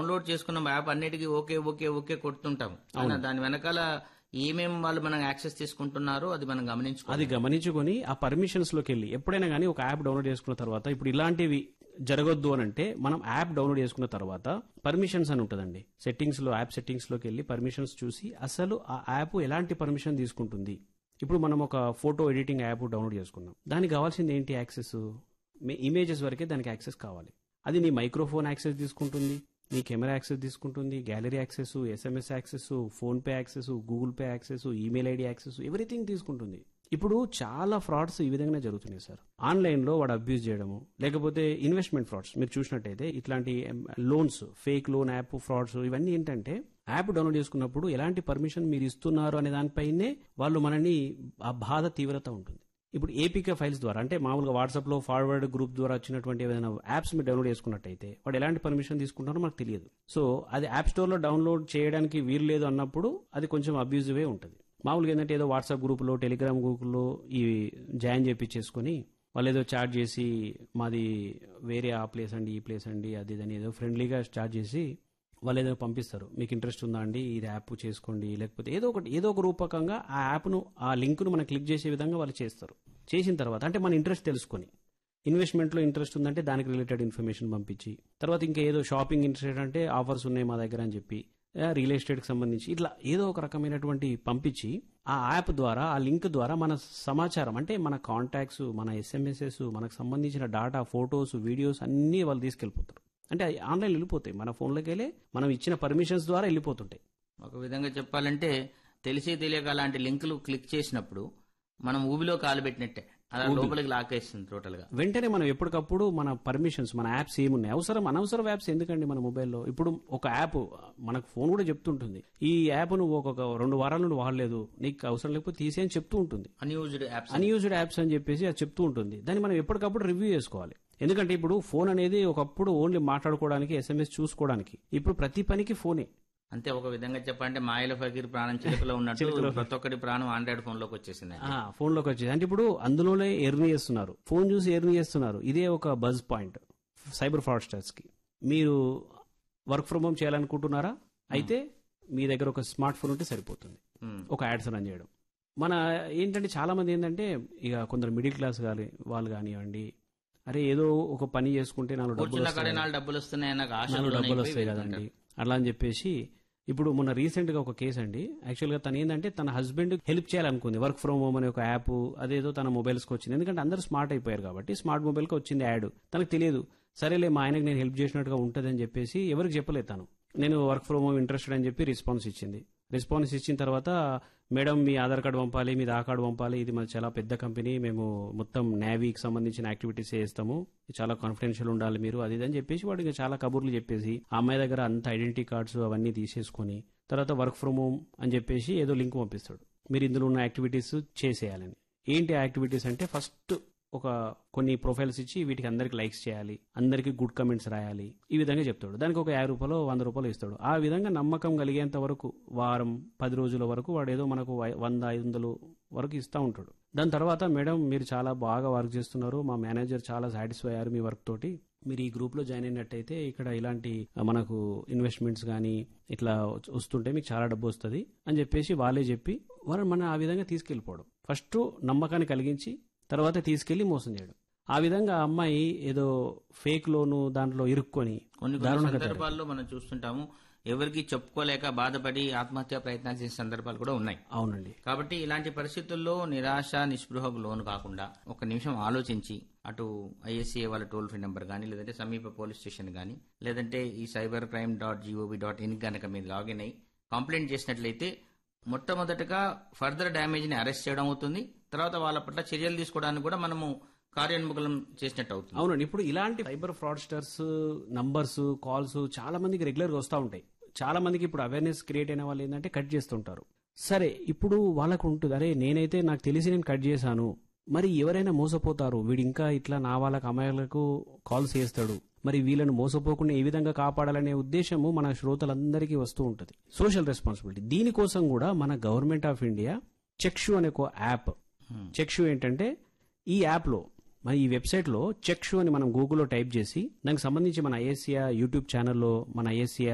Download చేసుకున్న app అన్నిటికీ okay okay okay కొడుతుంటాం అయినా దాని వెనకాల ఏమేం వాళ్ళు మనం యాక్సెస్ తీసుకుంటున్నారో అది మనం గమనించుకోవాలి అది గమనించుకొని ఆ పర్మిషన్స్ లోకి వెళ్ళి ఎప్పుడైనా కానీ ఒక యాప్ డౌన్లోడ్ చేసుకున్న తర్వాత ఇప్పుడు ఇలాంటివి జరగొద్దు అని అంటే మనం యాప్ డౌన్లోడ్ చేసుకున్న తర్వాత పర్మిషన్స్ అని ఉంటుందండి సెట్టింగ్స్ లో యాప్ సెట్టింగ్స్ లోకి వెళ్ళి పర్మిషన్స్ చూసి అసలు ఆ యాప్ ఎలాంటి పర్మిషన్ తీసుకుంటుంది ఇప్పుడు మనం ఒక ఫోటో ఎడిటింగ్ యాప్ డౌన్లోడ్ చేసుకున్నాం దానికి కావాల్సింది ఏంటి యాక్సెస్ ఇమేజెస్ వరకే దానికి యాక్సెస్ కావాలి అది నీ మైక్రోఫోన్ యాక్సెస్ తీసుకుంటుంది నీ కెమెరా యాక్సెస్ తీసుకుంటుంది gallery access SMS access PhonePe access Google Pay access email ID access everything తీసుకుంటుంది ఇప్పుడు చాలా ఫ్రాడ్స్ ఈ విధంగానే జరుగుతున్నాయి సార్ ఆన్లైన్ లో వాడు అబ్యూజ్ చేయడము లేకపోతే ఇన్వెస్ట్మెంట్ ఫ్రాడ్స్ మీరు చూసినట్టయితే ఇట్లాంటి loans fake loan app frauds ఇవన్నీ ఏంటంటే యాప్ డౌన్లోడ్ చేసుకున్నప్పుడు ఎలాంటి పర్మిషన్ మీరు ఇస్తున్నారు అనే దానిపైనే వాళ్ళు మనని ఆ బాధ తీవ్రత ఉంటుంది ఇప్పుడు ఏపీకే ఫైల్స్ ద్వారా అంటే మామూలుగా వాట్సాప్ లో ఫార్వర్డ్ గ్రూప్ ద్వారా వచ్చినటువంటి ఏదైనా యాప్స్ మీరు డౌన్లోడ్ చేసుకున్నట్టయితే వాడు ఎలాంటి పర్మిషన్ తీసుకుంటారో మనకు తెలియదు సో అది యాప్ స్టోర్ లో డౌన్లోడ్ చేయడానికి వీలు లేదు అన్నప్పుడు అది కొంచెం అబ్యూజివే ఉంటుంది మామూలుగా ఏంటంటే ఏదో వాట్సాప్ గ్రూపులో టెలిగ్రామ్ గ్రూపులో ఈ జాయిన్ చేపించేసుకొని వాళ్ళు ఏదో చార్జ్ చేసి మాది వేరే ఆ ప్లేస్ అండి ఈ ప్లేస్ అండి అది ఇది అని ఏదో ఫ్రెండ్లీగా స్టార్ట్ చేసి వాళ్ళు ఏదో పంపిస్తారు మీకు ఇంట్రెస్ట్ ఉందా అండి ఇది యాప్ చేసుకోండి లేకపోతే ఏదో ఒకటి ఏదో ఒక రూపకంగా ఆ యాప్ను ఆ లింక్ను మనం క్లిక్ చేసే విధంగా వాళ్ళు చేస్తారు చేసిన తర్వాత అంటే మన ఇంట్రెస్ట్ తెలుసుకొని ఇన్వెస్ట్మెంట్లో ఇంట్రెస్ట్ ఉందంటే దానికి రిలేటెడ్ ఇన్ఫర్మేషన్ పంపించి తర్వాత ఇంకా ఏదో షాపింగ్ ఇంట్రెస్ట్ అంటే ఆఫర్స్ ఉన్నాయి మా దగ్గర అని చెప్పి రియల్ ఎస్టేట్కి సంబంధించి ఇట్లా ఏదో ఒక రకమైనటువంటి పంపించి ఆ యాప్ ద్వారా ఆ లింక్ ద్వారా మన సమాచారం అంటే మన కాంటాక్ట్స్ మన ఎస్ఎంఎస్ఎస్ మనకు సంబంధించిన డాటా ఫొటోస్ వీడియోస్ అన్నీ వాళ్ళు తీసుకెళ్ళిపోతారు అంటే అవి ఆన్లైన్ వెళ్ళిపోతాయి మన ఫోన్లోకి వెళ్ళి మనం ఇచ్చిన పర్మిషన్స్ ద్వారా వెళ్ళిపోతుంటాయి ఒక విధంగా చెప్పాలంటే తెలిసి తెలియక అలాంటి లింకులు క్లిక్ చేసినప్పుడు మనం ఊబిలో కాలు పెట్టినట్టే అలా లోపలికి లాకేస్తుంది టోటల్ గా వెంటనే మనం ఎప్పటికప్పుడు మన పర్మిషన్స్ మన యాప్స్ ఏమున్నాయి అవసరం అనవసరం యాప్స్ ఎందుకండి మన మొబైల్లో ఇప్పుడు ఒక యాప్ మనకు ఫోన్ కూడా చెప్తుంటుంది ఈ యాప్ నువ్వు ఒక రెండు వారాల నుండి వాడలేదు నీకు అవసరం లేకపోతే తీసేయని చెప్తూ ఉంటుంది అన్యూజ్డ్ యాప్స్ అన్యూజ్డ్ యాప్స్ అని చెప్పేసి అది చెప్తూ ఉంటుంది దాన్ని మనం ఎప్పటికప్పుడు రివ్యూ చేసుకోవాలి ఎందుకంటే ఇప్పుడు ఫోన్ అనేది ఒకప్పుడు ఓన్లీ మాట్లాడుకోవడానికి ఎస్ఎంఎస్ చూసుకోవడానికి ఇప్పుడు ప్రతి పనికి ఫోనే అంతే ఒక విధంగా చెప్పాలంటే మాయల ఫకీర్ ప్రాణం చిలుకలో ఉన్నట్టు ప్రతి ఒక్కటి ప్రాణం ఆండ్రాయిడ్ ఫోన్ లోకి వచ్చేసింది ఆ, ఫోన్లోకి వచ్చేది అంటే ఇప్పుడు అందులోనే ఎర్న్ చేస్తున్నారు ఫోన్ చూసి ఎర్న్ చేస్తున్నారు ఇదే ఒక బజ్ పాయింట్ సైబర్ ఫ్రాడ్స్టర్స్ కి మీరు వర్క్ ఫ్రమ్ హోమ్ చేయాలనుకుంటున్నారా అయితే మీ దగ్గర ఒక స్మార్ట్ ఫోన్ ఉంటే సరిపోతుంది ఉమ్. ఒక యాడ్స్ రన్ చేయడం మన ఏంటంటే చాలా మంది ఏంటంటే ఇక కొందరు మిడిల్ క్లాస్ కానీ వాళ్ళు కానివ్వండి అరే ఏదో ఒక పని చేసుకుంటే నాలుగు డబ్బులు కూర్చున్న వస్తాయి కాడే నాలుగు డబ్బులు వస్తున్నాయి నాకు నాలుగు డబ్బులు ఆశలు వస్తాయి కదండి అలా అని చెప్పేసి ఇప్పుడు మొన్న రీసెంట్ గా ఒక కేసు అండి యాక్చువల్ గా తను ఏంటంటే తన హస్బెండ్ హెల్ప్ చేయాలనుకుంది వర్క్ ఫ్రమ్ హోమ్ అనే ఒక యాప్ అదేదో తన మొబైల్స్ కి వచ్చింది ఎందుకంటే అందరూ స్మార్ట్ అయిపోయారు కాబట్టి స్మార్ట్ మొబైల్ కి వచ్చింది యాడ్ తనకు తెలియదు సరేలే మా ఆయనకు నేను హెల్ప్ చేసినట్టుగా ఉంటుంది అని చెప్పేసి ఎవరికి చెప్పలేదు తను నేను వర్క్ ఫ్రమ్ హోమ్ ఇంట్రెస్టెడ్ అని చెప్పి రెస్పాన్స్ ఇచ్చింది రెస్పాన్స్ ఇచ్చిన తర్వాత మేడం మీ ఆధార్ కార్డు పంపాలి మీ ఆ కార్డు పంపాలి ఇది మన చాలా పెద్ద కంపెనీ మేము మొత్తం నేవీకి సంబంధించిన యాక్టివిటీస్ చేస్తాము చాలా కాన్ఫిడెన్షియల్ ఉండాలి మీరు అది ఇది అని చెప్పేసి వాడు ఇంకా చాలా కబుర్లు చెప్పేసి ఆ అమ్మాయి దగ్గర అంత ఐడెంటిటీ కార్డ్స్ అవన్నీ తీసేసుకొని తర్వాత వర్క్ ఫ్రమ్ హోమ్ అని చెప్పేసి ఏదో లింక్ పంపిస్తాడు మీరు ఇందులో ఉన్న యాక్టివిటీస్ చేసేయాలని ఏంటి యాక్టివిటీస్ అంటే ఫస్ట్ ఒక కొన్ని ప్రొఫైల్స్ ఇచ్చి వీటికి అందరికి లైక్స్ చేయాలి అందరికి గుడ్ కమెంట్స్ రాయాలి ఈ విధంగా చెప్తాడు దానికి ఒక యాభై రూపాయలు వంద రూపాయలు ఇస్తాడు ఆ విధంగా నమ్మకం కలిగేంత వరకు వారం పది రోజుల వరకు వాడు ఏదో మనకు వై- వంద ఐదు వందలు వరకు ఇస్తూ ఉంటాడు దాని తర్వాత మేడం మీరు చాలా బాగా వర్క్ చేస్తున్నారు మా మేనేజర్ చాలా సాటిస్ఫై అయ్యారు మీ వర్క్ తోటి మీరు ఈ గ్రూప్ లో జాయిన్ అయినట్టయితే ఇక్కడ ఇలాంటి ఆ, మనకు ఇన్వెస్ట్మెంట్స్ కానీ ఇట్లా వస్తుంటే మీకు చాలా డబ్బు వస్తుంది అని చెప్పేసి వాళ్ళే చెప్పి వారు మన ఆ విధంగా తీసుకెళ్ళిపోవడం ఫస్ట్ నమ్మకాన్ని కలిగించి తర్వాత తీసుకెళ్లి మోసం చేయడం ఆ విధంగా ఆ అమ్మాయి ఏదో ఫేక్ లోను దాంట్లో ఇరుక్కొని కొన్ని కొన్ని దారుణంగా సందర్భాల్లో మనం చూస్తుంటాము ఎవరికి చెప్పుకోలేక బాధపడి ఆత్మహత్య ప్రయత్నాలు చేసే సందర్భాలు కూడా ఉన్నాయి అవునండి కాబట్టి ఇలాంటి పరిస్థితుల్లో నిరాశ నిస్పృహకు లోను కాకుండా ఒక నిమిషం ఆలోచించి అటు ఐఎస్సీఏ వాళ్ళ టోల్ ఫ్రీ నెంబర్ కానీ లేదంటే సమీప పోలీస్ స్టేషన్ కానీ లేదంటే ఈ cyber crime dot GOV dot in కనుక మీరు లాగిన్ అయ్యి కంప్లైంట్ చేసినట్లయితే మొట్టమొదటగా ఫర్దర్ డ్యామేజ్ ని అరెస్ట్ చేయడం అవుతుంది తర్వాత వాళ్ళ పట్ల చర్యలు తీసుకోవడానికి కూడా మనము కార్యోన్ముఖం చేసినట్టు అవుతుంది అవునండి ఇప్పుడు ఇలాంటి సైబర్ ఫ్రాడ్స్టర్స్ నంబర్స్ కాల్స్ చాలా మందికి రెగ్యులర్ గా వస్తూ ఉంటాయి చాలా మందికి ఇప్పుడు అవేర్నెస్ క్రియేట్ అయిన వాళ్ళు ఏంటంటే కట్ చేస్తుంటారు సరే ఇప్పుడు వాళ్ళకు ఉంటుంది అరే నేనైతే నాకు తెలిసి నేను కట్ చేశాను మరి ఎవరైనా మోసపోతారు వీడు ఇంకా ఇట్లా నా వాళ్ళకి అమ్మాయిలకు కాల్స్ చేస్తాడు మరి వీళ్ళని మోసపోకుండా ఏ విధంగా కాపాడాలనే ఉద్దేశము మన శ్రోతలందరికీ వస్తూ ఉంటుంది సోషల్ రెస్పాన్సిబిలిటీ దీనికోసం కూడా మన గవర్నమెంట్ ఆఫ్ ఇండియా చెక్షు అనే ఒక యాప్ చెక్షు ఏంటంటే ఈ యాప్ లో మన ఈ వెబ్సైట్ లో చెక్షు అని మనం గూగుల్లో టైప్ చేసి దానికి సంబంధించి మన ఐఎస్సియా యూట్యూబ్ ఛానల్లో మన ఐఎస్సియా